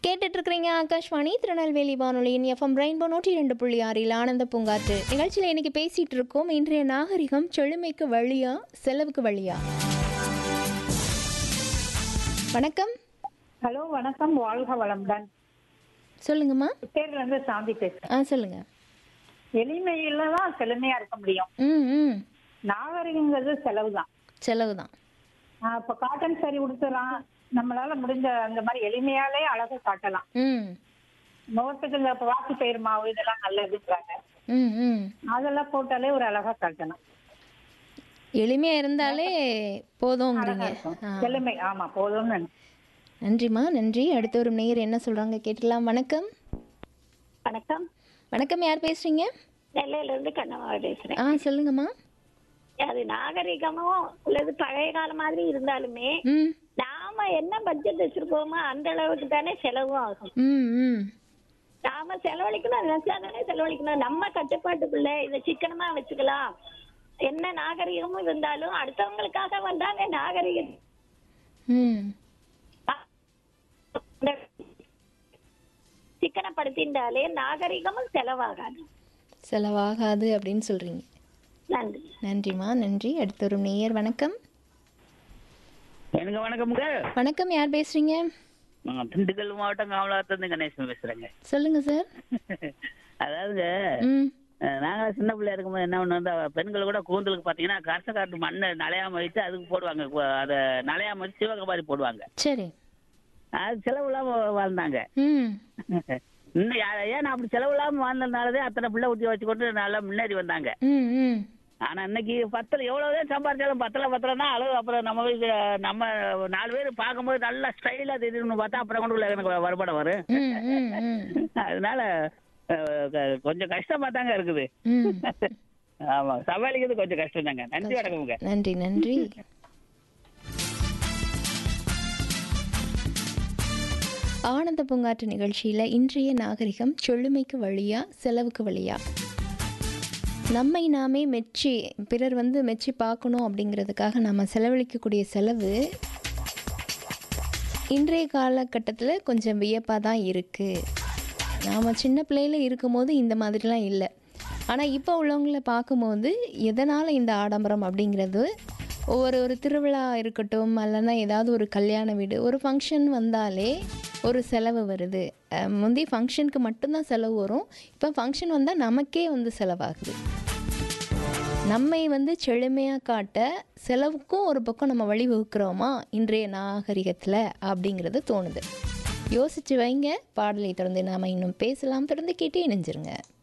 கேட்டுட்டு இருக்கிறீங்க ஆகாஷ்வாணி திருநெல்வேலி வானொலியின் எஃப்எம் ரெயின்போ நூற்றி ரெண்டு புள்ளி ஆறில் ஆனந்த பூங்காற்று நிகழ்ச்சியில் இன்னைக்கு பேசிட்டு இருக்கோம் இன்றைய நாகரிகம் செழுமைக்கு வழியா செலவுக்கு வழியா வணக்கம் ஹலோ வணக்கம் வாழ்க வளமுடன் சொல்லுங்கம்மா பேர்ல இருந்து சாந்தி பேசுறேன் ஆ சொல்லுங்க எளிமையில தான் செழுமையா இருக்க முடியும் ம் ம் நாகரிகங்கிறது செலவு தான் செலவு தான் இப்ப காட்டன் சாரி உடுத்துலாம் நம்மளால முடிஞ்ச அந்த மாதிரி எளிமையாலே அழகா காட்டலாம் ம் முகத்துக்கு இந்த வாக்கு பயிர் மாவு இதெல்லாம் நல்லதுங்கிறாங்க ம் ம் அதெல்லாம் போட்டாலே ஒரு அழகா காட்டலாம் எளிமையாக இருந்தாலே போதுங்கிறீங்க இருக்கும். ஆ எளிமை ஆமா போதும்னு நினைக்கிறேன். நன்றிம்மா நன்றி அடுத்த ஒரு நேயர் என்ன சொல்கிறாங்க கேட்டுலாம் வணக்கம் வணக்கம் வணக்கம் யார் பேசுகிறீங்க நெல்லையில இருந்து கண்ணம்மா பேசுறேன் ஆ சொல்லுங்கம்மா அது நாகரிகமும் உள்ளது பழைய காலம் மாதிரி இருந்தாலுமே ம் நாம என்ன பட்ஜெட் வச்சிருக்கோமோ அந்த அளவுக்கு தானே செலவும் ஆகும் ம் ம் நாம செலவழிக்கணும் நினைச்சா தானே செலவழிக்கணும் நம்ம கட்டுப்பாட்டுக்குள்ள இதை சிக்கனமா வச்சுக்கலாம் என்ன நாகரிகமும் இருந்தாலும் அடுத்தவங்களுக்காக வந்தாங்க நாகரிகம் ம் சிக்கனப்படுத்தின்றாலே நாகரிகமும் செலவாகாது செலவாகாது அப்படின்னு சொல்கிறீங்க நன்றி நன்றிம்மா நன்றி அடுத்த ஒரு நேயர் வணக்கம் எனக்கு வணக்கம்ங்க வணக்கம் யார் பேசுகிறீங்க நான் திண்டுக்கல் மாவட்டம் காமலாத்திலிருந்து கணேசன் பேசுறேங்க சொல்லுங்கள் சார் அதாவதுங்க ம் அஹ், நாங்க சின்ன பிள்ளையா இருக்கும்போது என்ன பண்ணுவோம் பெண்கள் கூட கூந்தலுக்கு பாத்தீங்கன்னா கரச காட்டு மண்ணை நலையாம வச்சு அதுக்கு போடுவாங்க கு- அதை நலையாம வச்சு சிவகபாரி போடுவாங்க சரி அது செலவு இல்லாம வாழ்ந்தாங்க ம் இன்னும் யா- ஏன் அப்படி செலவு இல்லாம வாழ்ந்ததுனாலதான் அத்தனை பிள்ளை ஊட்டி வச்சுக்கொண்டு நல்லா முன்னேறி வந்தாங்க ம் ம் ஆனா இன்னைக்கு பத்துல எவ்வளவுதான் சம்பாதிச்சாலும் பத்தல பத்தலன்னா அளவு அப்புறம் நம்ம வீட்டு நம்ம நாலு பேர் பார்க்கும்போது நல்லா ஸ்டைலா தெரியும்னு பார்த்தா அப்புறம் கொண்டு உள்ள எனக்கு வருமானம் வரும் ம் ம் ம் அதனால அஹ், க- கொஞ்சம் கஷ்டமா தாங்க இருக்குது ம் ஆமா சமாளிக்கிறது கொஞ்சம் கஷ்டம் தாங்க நன்றி வணக்கம்ங்க நன்றி நன்றி ஆனந்த பூங்காற்று நிகழ்ச்சியில் இன்றைய நாகரிகம் செழுமைக்கு வழியா செலவுக்கு வழியா நம்மை நாமே மெச்சி பிறர் வந்து மெச்சி பார்க்கணும் அப்படிங்கிறதுக்காக நம்ம செலவழிக்கக்கூடிய செலவு இன்றைய காலகட்டத்தில் கொஞ்சம் வியப்பாக தான் இருக்குது நாம் சின்ன பிள்ளையில இருக்கும்போது இந்த மாதிரிலாம் இல்லை ஆனால் இப்போ உள்ளவங்கள பார்க்கும்போது எதனால் இந்த ஆடம்பரம் அப்படிங்கிறது ஒவ்வொரு ஒரு திருவிழா இருக்கட்டும் இல்லைன்னா ஏதாவது ஒரு கல்யாண வீடு ஒரு ஃபங்க்ஷன் வந்தாலே ஒரு செலவு வருது அஹ் முந்தி ஃபங்க்ஷனுக்கு மட்டும்தான் செலவு வரும் இப்போ ஃபங்க்ஷன் வந்தால் நமக்கே வந்து செலவாகுது நம்மை வந்து செழுமையாக காட்ட செலவுக்கும் ஒரு பக்கம் நம்ம வழிவகுக்கிறோமா இன்றைய நாகரிகத்தில் அப்படிங்கிறது தோணுது யோசிச்சு வைங்க பாடலை தொடர்ந்து நாம் இன்னும் பேசலாம் தொடர்ந்து கேட்டு இணைஞ்சிருங்க